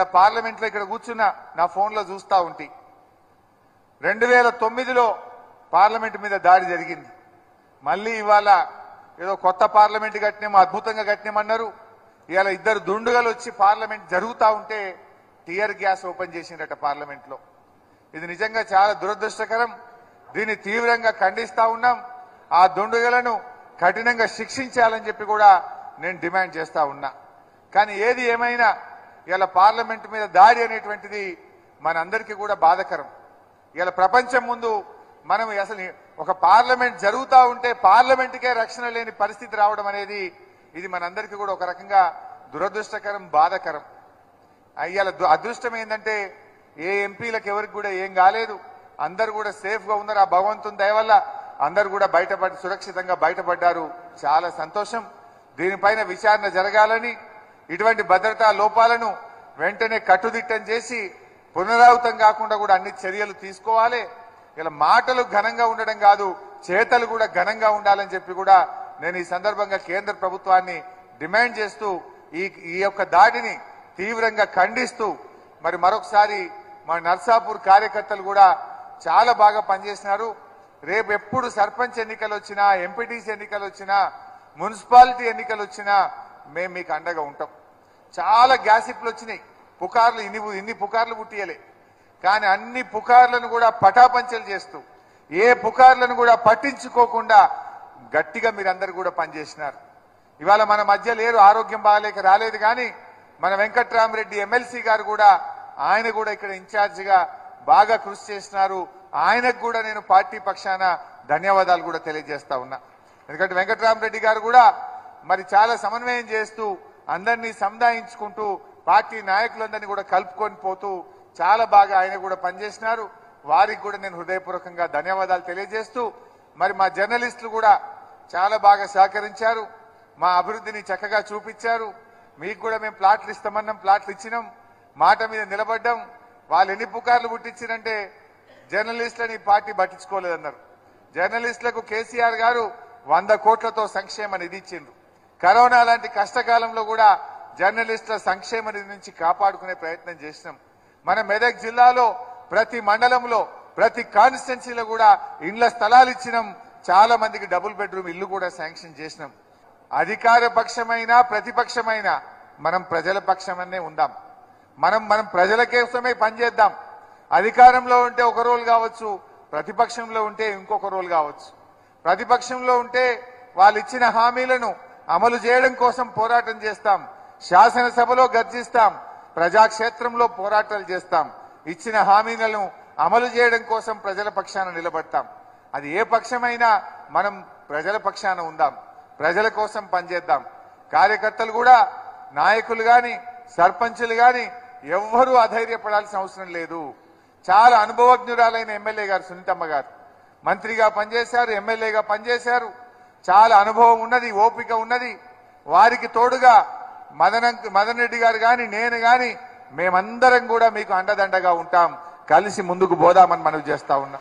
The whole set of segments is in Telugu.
పార్లమెంట్ లో ఇక్కడ కూర్చున్నా నా ఫోన్ లో చూస్తా ఉంటి రెండు వేల తొమ్మిదిలో పార్లమెంట్ మీద దాడి జరిగింది మళ్ళీ ఇవాళ ఏదో కొత్త పార్లమెంట్ కట్టినామో అద్భుతంగా కట్టినామన్నారు ఇవాళ ఇద్దరు దుండుగలు వచ్చి పార్లమెంట్ జరుగుతా ఉంటే టియర్ గ్యాస్ ఓపెన్ చేసిండట పార్లమెంట్ లో ఇది నిజంగా చాలా దురదృష్టకరం దీన్ని తీవ్రంగా ఖండిస్తా ఉన్నాం ఆ దుండుగలను కఠినంగా శిక్షించాలని చెప్పి కూడా నేను డిమాండ్ చేస్తా ఉన్నా కానీ ఏది ఏమైనా ఇలా పార్లమెంట్ మీద దాడి అనేటువంటిది మనందరికీ కూడా బాధకరం ఇలా ప్రపంచం ముందు మనం అసలు ఒక పార్లమెంట్ జరుగుతూ ఉంటే పార్లమెంట్కే రక్షణ లేని పరిస్థితి రావడం అనేది ఇది మనందరికీ కూడా ఒక రకంగా దురదృష్టకరం బాధకరం అయ్యాల అదృష్టం ఏంటంటే ఏ ఎంపీలకు ఎవరికి కూడా ఏం కాలేదు అందరు కూడా సేఫ్ గా ఉన్నారు ఆ భగవంతుని దయ వల్ల అందరు కూడా బయటపడి సురక్షితంగా బయటపడ్డారు చాలా సంతోషం దీనిపైన విచారణ జరగాలని ఇటువంటి భద్రతా లోపాలను వెంటనే కట్టుదిట్టం చేసి పునరావృతం కాకుండా కూడా అన్ని చర్యలు తీసుకోవాలి ఇలా మాటలు ఘనంగా ఉండడం కాదు చేతలు కూడా ఘనంగా ఉండాలని చెప్పి కూడా నేను ఈ సందర్భంగా కేంద్ర ప్రభుత్వాన్ని డిమాండ్ చేస్తూ ఈ ఈ యొక్క దాడిని తీవ్రంగా ఖండిస్తూ మరి మరొకసారి మా నర్సాపూర్ కార్యకర్తలు కూడా చాలా బాగా పనిచేసినారు రేపు ఎప్పుడు సర్పంచ్ ఎన్నికలు వచ్చినా ఎంపీటీసీ ఎన్నికలు వచ్చినా మున్సిపాలిటీ ఎన్నికలు వచ్చినా మేము మీకు అండగా ఉంటాం చాలా గ్యాసిప్లు వచ్చినాయి పుకార్లు ఇన్ని ఇన్ని పుకార్లు పుట్టియలే కానీ అన్ని పుకార్లను కూడా పటాపంచలు చేస్తూ ఏ పుకార్లను కూడా పట్టించుకోకుండా గట్టిగా మీరందరూ కూడా పనిచేసినారు ఇవాళ మన మధ్య లేరు ఆరోగ్యం బాగాలేక రాలేదు కానీ మన వెంకట్రామరెడ్డి ఎమ్మెల్సీ గారు కూడా ఆయన కూడా ఇక్కడ ఇన్ఛార్జిగా బాగా కృషి చేసినారు ఆయనకు కూడా నేను పార్టీ పక్షాన ధన్యవాదాలు కూడా తెలియజేస్తా ఉన్నా ఎందుకంటే వెంకట్రామరెడ్డి గారు కూడా మరి చాలా సమన్వయం చేస్తూ అందరినీ సముదాయించుకుంటూ పార్టీ నాయకులందరినీ కూడా కలుపుకొని పోతూ చాలా బాగా ఆయన కూడా పనిచేసినారు వారికి కూడా నేను హృదయపూర్వకంగా ధన్యవాదాలు తెలియజేస్తూ మరి మా జర్నలిస్టులు కూడా చాలా బాగా సహకరించారు మా అభివృద్ధిని చక్కగా చూపించారు మీకు కూడా మేము ప్లాట్లు ఇస్తామన్నాం ప్లాట్లు ఇచ్చినాం మాట మీద నిలబడ్డాం వాళ్ళు ఎన్ని పుకార్లు పుట్టించారంటే జర్నలిస్టులని ఈ పార్టీ పట్టించుకోలేదన్నారు జర్నలిస్టులకు కేసీఆర్ గారు వంద కోట్లతో సంక్షేమ నిధి ఇచ్చిండ్రు కరోనా లాంటి కష్టకాలంలో కూడా జర్నలిస్టుల సంక్షేమ నిధి నుంచి కాపాడుకునే ప్రయత్నం చేసినాం మన మెదక్ జిల్లాలో ప్రతి మండలంలో ప్రతి కాన్స్టిట్యున్సీలో కూడా ఇండ్ల స్థలాలు ఇచ్చినాం చాలా మందికి డబుల్ బెడ్రూమ్ ఇల్లు కూడా శాంక్షన్ చేసినాం అధికార పక్షమైన ప్రతిపక్షమైన మనం ప్రజల పక్షమనే ఉందాం మనం మనం ప్రజల కోసమే పనిచేద్దాం అధికారంలో ఉంటే ఒక రోల్ కావచ్చు ప్రతిపక్షంలో ఉంటే ఇంకొక రోల్ కావచ్చు ప్రతిపక్షంలో ఉంటే వాళ్ళు ఇచ్చిన హామీలను అమలు చేయడం కోసం పోరాటం చేస్తాం శాసనసభలో గర్జిస్తాం ప్రజాక్షేత్రంలో పోరాటాలు చేస్తాం ఇచ్చిన హామీలను అమలు చేయడం కోసం ప్రజల పక్షాన నిలబడతాం అది ఏ పక్షమైనా మనం ప్రజల పక్షాన ఉందాం ప్రజల కోసం పనిచేద్దాం కార్యకర్తలు కూడా నాయకులు గాని సర్పంచులు గాని ఎవ్వరూ అధైర్యపడాల్సిన అవసరం లేదు చాలా అనుభవజ్ఞురాలైన ఎమ్మెల్యే గారు సునీతమ్మ గారు మంత్రిగా పనిచేశారు ఎమ్మెల్యేగా పనిచేశారు చాలా అనుభవం ఉన్నది ఓపిక ఉన్నది వారికి తోడుగా మదన మదన్ రెడ్డి గారు గాని నేను గాని మేమందరం కూడా మీకు అండదండగా ఉంటాం కలిసి ముందుకు పోదామని మనవి చేస్తా ఉన్నాం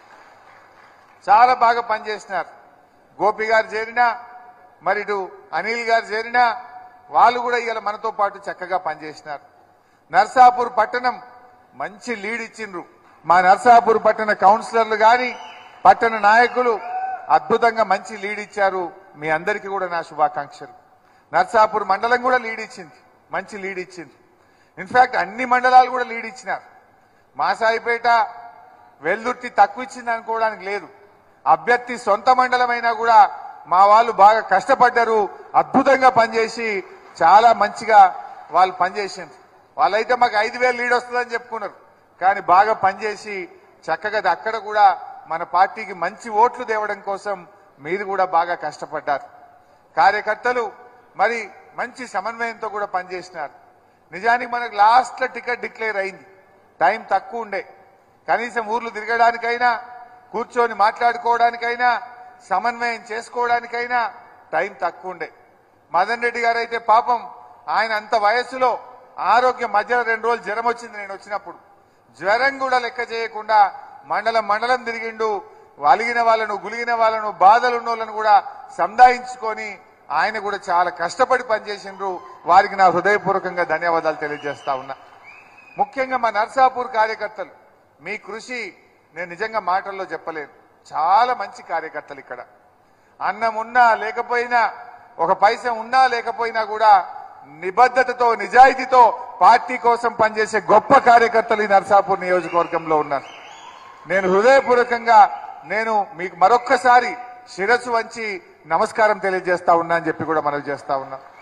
చాలా బాగా పనిచేసినారు గోపి గారు చేరినా మరి ఇటు అనిల్ గారు చేరినా వాళ్ళు కూడా ఇవాళ మనతో పాటు చక్కగా పనిచేసినారు నర్సాపూర్ పట్టణం మంచి లీడ్ ఇచ్చిండ్రు మా నర్సాపూర్ పట్టణ కౌన్సిలర్లు గాని పట్టణ నాయకులు అద్భుతంగా మంచి లీడ్ ఇచ్చారు మీ అందరికీ కూడా నా శుభాకాంక్షలు నర్సాపూర్ మండలం కూడా లీడ్ ఇచ్చింది మంచి లీడ్ ఇచ్చింది ఇన్ఫాక్ట్ అన్ని మండలాలు కూడా లీడ్ ఇచ్చినారు మాసాయిపేట వెల్దుర్తి తక్కువ ఇచ్చింది అనుకోవడానికి లేదు అభ్యర్థి సొంత మండలం అయినా కూడా మా వాళ్ళు బాగా కష్టపడ్డారు అద్భుతంగా పనిచేసి చాలా మంచిగా వాళ్ళు పనిచేసిండ్రు వాళ్ళైతే మాకు ఐదు వేలు లీడ్ వస్తుందని చెప్పుకున్నారు కానీ బాగా పనిచేసి చక్కగా అక్కడ కూడా మన పార్టీకి మంచి ఓట్లు తేవడం కోసం మీరు కూడా బాగా కష్టపడ్డారు కార్యకర్తలు మరి మంచి సమన్వయంతో కూడా పనిచేసినారు నిజానికి మనకు లాస్ట్ లో టికెట్ డిక్లేర్ అయింది టైం తక్కువ ఉండే కనీసం ఊర్లు తిరగడానికైనా కూర్చొని మాట్లాడుకోవడానికైనా సమన్వయం చేసుకోవడానికైనా టైం తక్కువ ఉండే మదన్ రెడ్డి గారు అయితే పాపం ఆయన అంత వయస్సులో ఆరోగ్యం మధ్యలో రెండు రోజులు జ్వరం వచ్చింది నేను వచ్చినప్పుడు జ్వరం కూడా లెక్క చేయకుండా మండలం మండలం తిరిగిండు వలిగిన వాళ్ళను గులిగిన వాళ్ళను బాధలున్న వాళ్ళను కూడా సంధాయించుకొని ఆయన కూడా చాలా కష్టపడి పనిచేసిండ్రు వారికి నా హృదయపూర్వకంగా ధన్యవాదాలు తెలియజేస్తా ఉన్నా ముఖ్యంగా మా నర్సాపూర్ కార్యకర్తలు మీ కృషి నేను నిజంగా మాటల్లో చెప్పలేను చాలా మంచి కార్యకర్తలు ఇక్కడ అన్నం ఉన్నా లేకపోయినా ఒక పైసా ఉన్నా లేకపోయినా కూడా నిబద్ధతతో నిజాయితీతో పార్టీ కోసం పనిచేసే గొప్ప కార్యకర్తలు ఈ నర్సాపూర్ నియోజకవర్గంలో ఉన్నారు నేను హృదయపూర్వకంగా నేను మీకు మరొక్కసారి శిరస్సు వంచి నమస్కారం తెలియజేస్తా ఉన్నా అని చెప్పి కూడా మనవి చేస్తా ఉన్నా